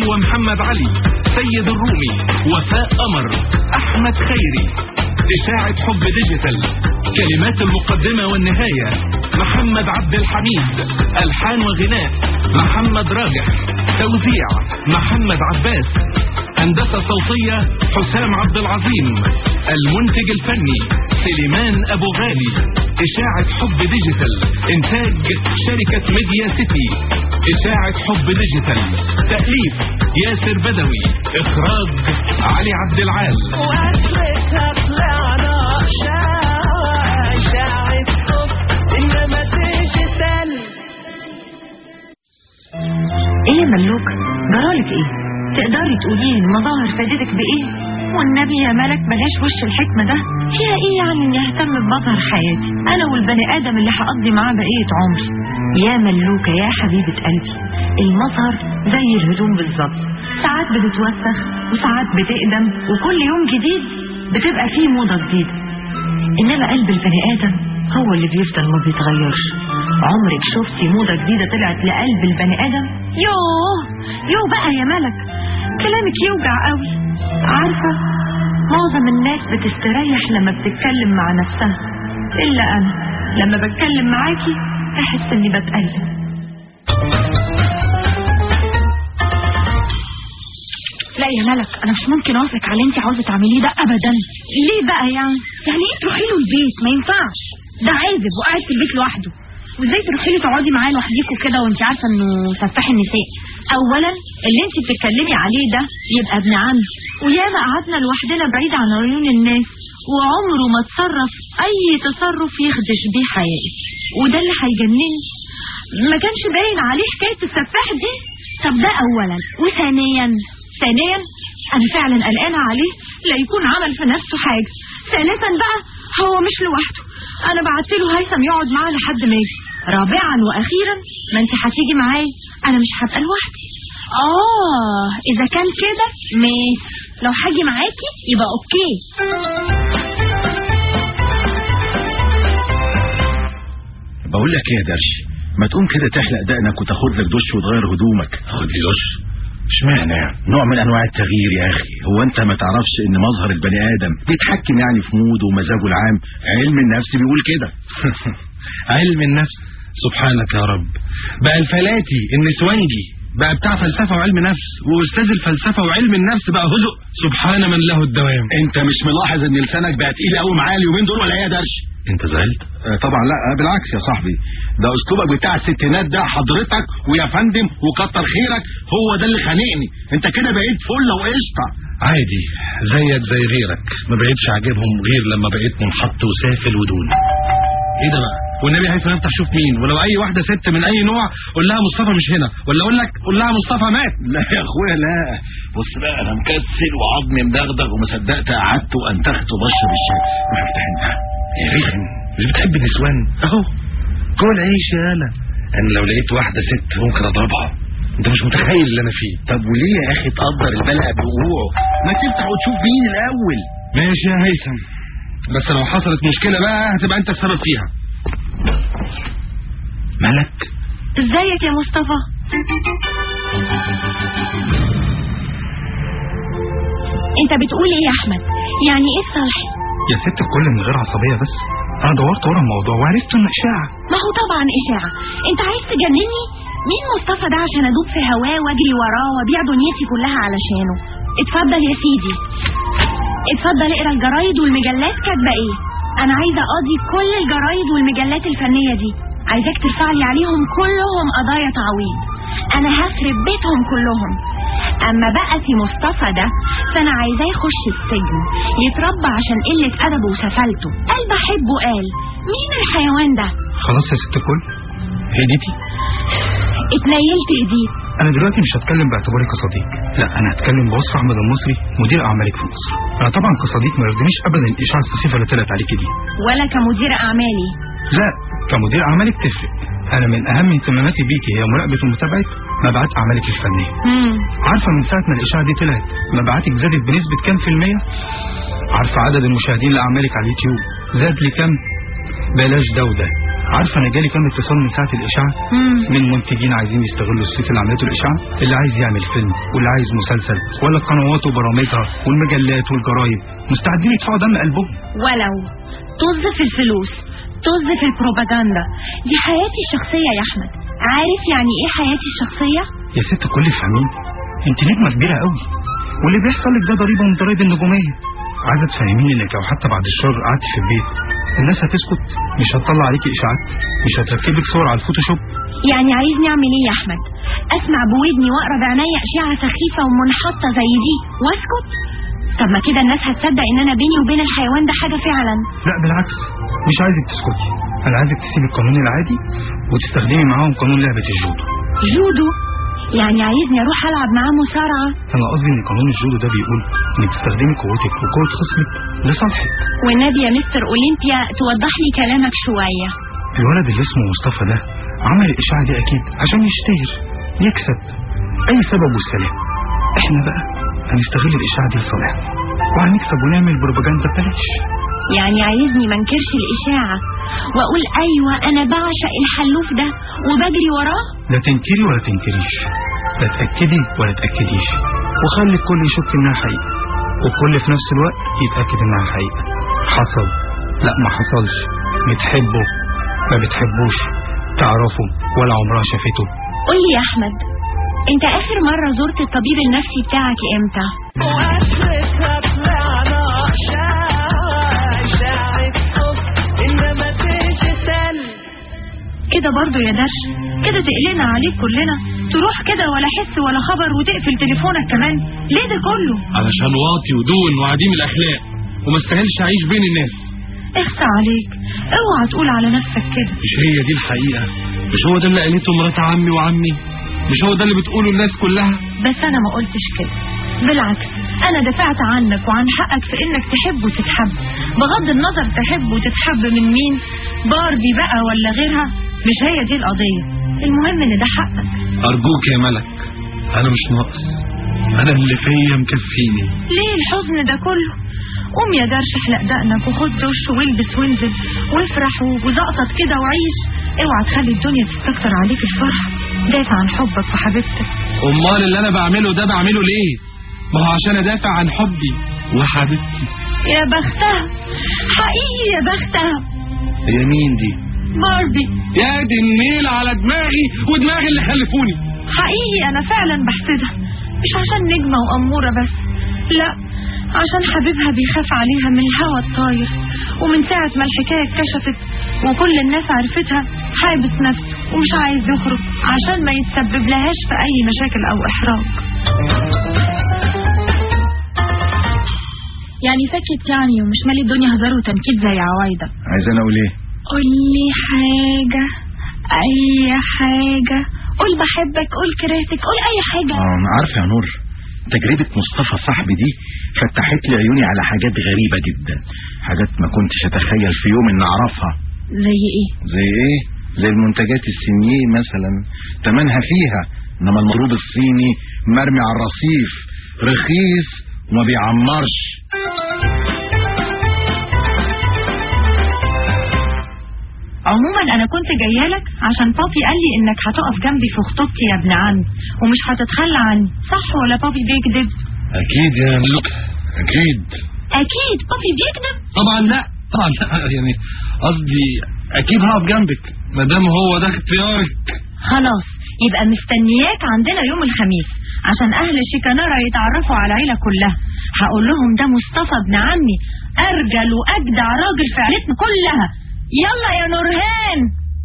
سلوى محمد علي سيد الرومي وفاء قمر احمد خيري اشاعة حب ديجيتال كلمات المقدمة والنهاية محمد عبد الحميد الحان وغناء محمد راجح توزيع محمد عباس هندسة صوتية حسام عبد العظيم المنتج الفني سليمان أبو غالي إشاعة حب ديجيتال إنتاج شركة ميديا سيتي إشاعة حب ديجيتال تأليف ياسر بدوي إخراج علي عبد العال وأسرتها طلعنا شاعر شاعر حب إنما ديجيتال ايه يا ملوك جرالك ايه تقدري تقولي لي المظاهر فادتك بايه والنبي يا ملك بلاش وش الحكمة ده فيها ايه يعني اني اهتم بمظهر حياتي انا والبني ادم اللي هقضي معاه بقية عمري يا ملوكة يا حبيبة قلبي المظهر زي الهدوم بالظبط ساعات بتتوسخ وساعات بتقدم وكل يوم جديد بتبقى فيه موضة جديدة انما قلب البني ادم هو اللي بيفضل ما بيتغيرش عمرك شفتي موضة جديدة طلعت لقلب البني ادم يوه يوه بقى يا ملك كلامك يوجع قوي عارفة معظم الناس بتستريح لما بتتكلم مع نفسها الا انا لما بتكلم معاكي احس اني بتألم لا يا ملك انا مش ممكن اوافق على اللي انت عاوزه تعمليه ده ابدا ليه بقى يعني يعني ايه تروحي له البيت ما ينفعش ده عازب وقاعد في البيت لوحده وازاي تروحي له تقعدي معاه لوحديكوا كده وانت عارفه انه سفاح النساء اولا اللي انت بتتكلمي عليه ده يبقى ابن عمي وياما قعدنا لوحدنا بعيد عن عيون الناس وعمره ما تصرف اي تصرف يخدش بيه حياتي وده اللي هيجنني ما كانش باين عليه حكايه السفاح دي طب ده اولا وثانيا ثانيا انا فعلا قلقانه عليه لا يكون عمل في نفسه حاجه ثالثا بقى هو مش لوحده انا بعت له هيثم يقعد معاه لحد ما يجي رابعا واخيرا ما انت هتيجي معايا انا مش هبقى لوحدي اه اذا كان كده ماشي لو هاجي معاكي يبقى اوكي بقول لك ايه يا درش ما تقوم كده تحلق دقنك وتاخد لك دش وتغير هدومك خد لي دش اشمعنى يعني نوع من انواع التغيير يا اخي هو انت ما تعرفش ان مظهر البني ادم بيتحكم يعني في موده ومزاجه العام علم النفس بيقول كده علم النفس سبحانك يا رب بقى الفلاتي النسوانجي بقى بتاع فلسفة وعلم نفس واستاذ الفلسفة وعلم النفس بقى هزء سبحان من له الدوام انت مش ملاحظ ان لسانك بقى تقيل قوي معايا اليومين دول ولا ايه يا درش انت زعلت آه، طبعا لا آه، بالعكس يا صاحبي ده اسلوبك بتاع الستينات ده حضرتك ويا فندم وكتر خيرك هو ده اللي خانقني انت كده بقيت فله وقشطه عادي زيك زي غيرك ما بقيتش عاجبهم غير لما بقيت منحط وسافل ودون ايه ده بقى والنبي هيثم افتح شوف مين ولو اي واحده ست من اي نوع قول لها مصطفى مش هنا ولا اقول لك قول لها مصطفى مات لا يا اخويا لا بص بقى انا مكسل وعظمي مدغدغ وما صدقت قعدت وانتخت وبشرب الشاي روح افتح انت يا ريخم مش بتحب النسوان اهو كل عيش يا انا انا لو لقيت واحده ست ممكن اضربها انت مش متخيل اللي انا فيه طب وليه يا اخي تقدر البلع بوقوعه ما تفتح وتشوف مين الاول ماشي يا هيثم بس لو حصلت مشكله بقى هتبقى انت السبب فيها ملك ازيك يا مصطفى انت بتقول ايه يا احمد يعني ايه الصلح يا ست الكل من غير عصبية بس أنا دورت ورا الموضوع وعرفت إنه إشاعة ما هو طبعا اشاعة انت عايز تجنني مين مصطفى ده عشان ادوب في هواه واجري وراه وابيع دنيتي كلها علشانه اتفضل يا سيدي اتفضل اقرا الجرايد والمجلات كاتبه ايه انا عايزه اقضي كل الجرايد والمجلات الفنيه دي عايزاك ترفع لي عليهم كلهم قضايا تعويض انا هخرب بيتهم كلهم اما بقى في مصطفى ده فانا عايزاه يخش السجن يتربى عشان قله ادبه وسفلته قال بحبه قال مين الحيوان ده خلاص يا ست الكل هديتي اتنيلت ايديك أنا دلوقتي مش هتكلم باعتباري كصديق لا أنا هتكلم بوصف أحمد المصري مدير أعمالك في مصر أنا طبعا كصديق ما يرضينيش أبدا الإشاعة السخيفة اللي طلعت عليكي دي ولا كمدير اعمالي لا كمدير أعمالك تفرق أنا من أهم اهتماماتي بيكي هي مراقبة ومتابعة مبيعات أعمالك الفنية مم. عارفة من ساعة ما الإشاعة دي طلعت مبيعاتك زادت بنسبة كام في المية؟ عارفة عدد المشاهدين لأعمالك على اليوتيوب زاد لكام؟ بلاش ده وده عارفه انا جالي كام اتصال من ساعه الاشاعه مم. من منتجين عايزين يستغلوا الصيت اللي عملته الاشاعه اللي عايز يعمل فيلم واللي عايز مسلسل ولا القنوات وبرامجها والمجلات والجرايد مستعدين يدفعوا دم قلبهم ولو طز في الفلوس طز في البروباجندا دي حياتي الشخصية يا أحمد عارف يعني إيه حياتي الشخصية؟ يا ست الكل فاهمين انت نجمه كبيره قوي واللي بيحصل لك ده ضريبه من ضرايب النجوميه عايزه تفهميني انك لو حتى بعد الشر قعدتي في البيت الناس هتسكت مش هتطلع عليكي اشاعات مش هتركب لك صور على الفوتوشوب يعني عايزني أعمل إيه يا أحمد؟ أسمع بودني وأقرا بعينيا أشعة سخيفة ومنحطة زي دي وأسكت؟ طب ما كده الناس هتصدق إن أنا بيني وبين الحيوان ده حاجة فعلا لا بالعكس مش عايزك تسكتي انا عايزك تسيبي القانون العادي وتستخدمي معاهم قانون لعبه الجودو جودو يعني عايزني أروح ألعب معاه مصارعة انا قصدي ان قانون الجودو ده بيقول انك تستخدمي قوتك وقوه خصمك لصالحك والنبي يا مستر أولمبيا توضح لي كلامك شوية الولد اللي اسمه مصطفى ده عمل الاشاعه دي اكيد عشان يشتهر يكسب اي سبب والسلام احنا بقى هنستغل الاشاعه دي لصالحنا وهنكسب ونعمل بروباجندا ببلاش يعني عايزني منكرش الإشاعة وأقول أيوة أنا بعشق الحلوف ده وبجري وراه لا تنكري ولا تنكريش لا تاكدي ولا تاكديش وخلي الكل يشك انها حقيقه والكل في نفس الوقت يتاكد انها حقيقه حصل لا ما حصلش بتحبه ما بتحبوش تعرفه ولا عمرها شافته قول لي يا أحمد أنت آخر مرة زرت الطبيب النفسي بتاعك إمتى؟ وآخرتها طلعنا أشاعة أشاعة حب إنما ديجيتال كده برضو يا درش كده تقلنا عليك كلنا تروح كده ولا حس ولا خبر وتقفل تليفونك كمان ليه ده كله علشان واطي ودون وعديم الاخلاق وما استاهلش اعيش بين الناس اخسى عليك اوعى تقول على نفسك كده مش هي دي الحقيقه مش هو ده اللي قالته مرات عمي وعمي مش هو ده اللي بتقوله الناس كلها بس انا ما قلتش كده بالعكس انا دفعت عنك وعن حقك في انك تحب وتتحب بغض النظر تحب وتتحب من مين باربي بقى ولا غيرها مش هي دي القضية المهم ان ده حقك ارجوك يا ملك انا مش ناقص انا اللي فيا مكفيني ليه الحزن ده كله قوم يا درش احلق دقنك وخد دش والبس وانزل وافرح وزقطط كده وعيش اوعى تخلي الدنيا تستكتر عليك الفرح دافع عن حبك وحبيبتك امال اللي انا بعمله ده بعمله ليه ما هو عشان ادافع عن حبي وحبيبتي يا بختها حقيقي يا بختها هي مين دي باربي يا دي النيل على دماغي ودماغي اللي خلفوني حقيقي انا فعلا بحسدها مش عشان نجمة وأمورة بس لا عشان حبيبها بيخاف عليها من الهوى الطاير ومن ساعة ما الحكاية اتكشفت وكل الناس عرفتها حابس نفسه ومش عايز يخرج عشان ما يتسبب لهاش في أي مشاكل أو إحراج يعني سكت يعني ومش مالي الدنيا هزار وتنكيد زي عوايدة عايز انا اقول ايه قول لي حاجة أي حاجة قول بحبك قول كرهتك قول أي حاجة اه انا عارف يا نور تجربة مصطفى صاحبي دي فتحت لي عيوني على حاجات غريبة جدا حاجات ما كنتش اتخيل في يوم ان اعرفها زي إيه زي ايه زي المنتجات الصينية مثلا تمنها فيها انما المضروب الصيني مرمي على الرصيف رخيص وما بيعمرش عموما انا كنت جايه لك عشان بابي قال لي انك هتقف جنبي في خطوبتي يا ابن عمي ومش هتتخلى عني صح ولا بابي بيكذب اكيد يا ملك اكيد اكيد بابي بيكذب طبعا لا طبعا لا يعني قصدي اكيد هقف جنبك ما دام هو ده اختيارك خلاص يبقى مستنياك عندنا يوم الخميس عشان اهل شيكانارا يتعرفوا على العيله كلها هقول لهم ده مصطفى ابن عمي ارجل واجدع راجل في عيلتنا كلها يلا يا نورهان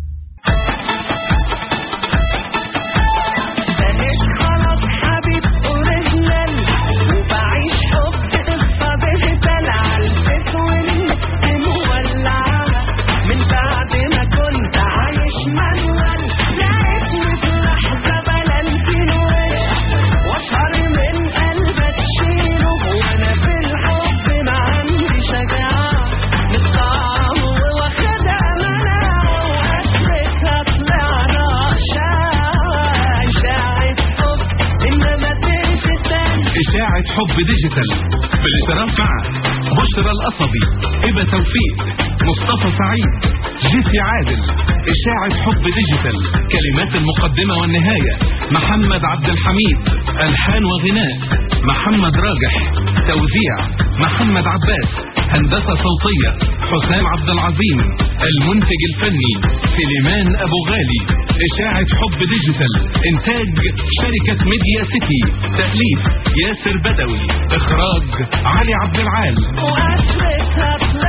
بقيت خلاص حبيب اوريجينال وبعيش حب قصة ديجيتال عالبيت والنت مولعة من بعد ما كنت عايش مانوال لقيتني في لحظة بلنتين وش واشهر من قلبك شيله وانا في الحب ما عندي شجاعة متطعم واخدها مناعة واخرتها طلعنا أشاعة أشاعة حب إنما ديجيتال إشاعة حب ديجيتال بالاشتراك مع بشرى القصبي هبة توفيق مصطفى سعيد جيسي عادل إشاعة حب ديجيتال كلمات المقدمة والنهاية محمد عبد الحميد ألحان وغناء محمد راجح توزيع محمد عباس هندسة صوتية حسام عبد العظيم المنتج الفني سليمان أبو غالي إشاعة حب ديجيتال إنتاج شركة ميديا سيتي تأليف ياسر بدوي إخراج علي عبد العال وآخرتها طلعت